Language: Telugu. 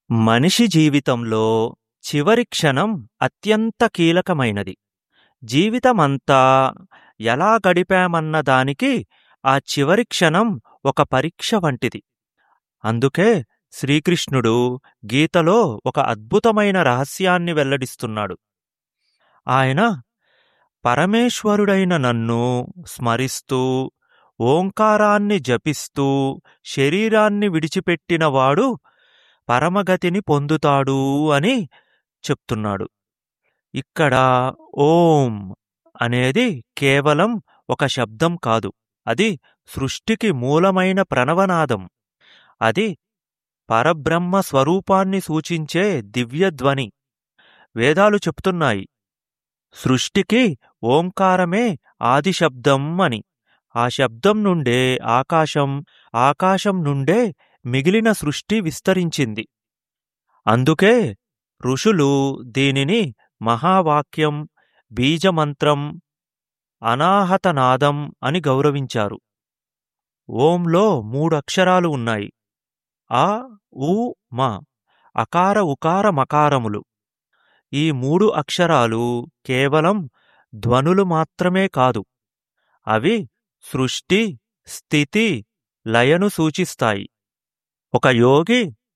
మనిషి జీవితంలో చివరి క్షణం అత్యంత కీలకమైనది. జీవితమంతా ఎలా గడిపామన్న దానికి ఆ చివరి క్షణం ఒక పరీక్ష వంటిది. అందుకే శ్రీకృష్ణుడు గీతలో ఒక అద్భుతమైన రహస్యాన్ని వెల్లడిస్తున్నాడు. ఆయన పరమేశ్వరుడైన నన్ను స్మరిస్తూ ఓంకారాన్ని జపిస్తూ శరీరాన్ని విడిచిపెట్టినవాడు పరమగతిని పొందుతాడు అని చెప్తున్నాడు. ఇక్కడ ఓం అనేది కేవలం ఒక శబ్దం కాదు. అది సృష్టికి మూలమైన ప్రణవనాదం. అది పరబ్రహ్మ స్వరూపాన్ని సూచించే దివ్యధ్వని. వేదాలు చెప్తున్నాయి సృష్టికి ఓంకారమే ఆది శబ్దం అని. ఆ శబ్దం నుండే ఆకాశం, ఆకాశం నుండే మిగిలిన సృష్టి విస్తరించింది. అందుకే ఋషులు దీనిని మహావాక్యం, బీజమంత్రం, అనాహతనాదం అని గౌరవించారు. ఓంలో మూడక్షరాలు ఉన్నాయి. అ, ఉ, మ. అకార ఉకార మకారములు. ఈ మూడు అక్షరాలు కేవలం ధ్వనులు మాత్రమే కాదు. అవి సృష్టి, స్థితి, లయను సూచిస్తాయి. ఒక యోగి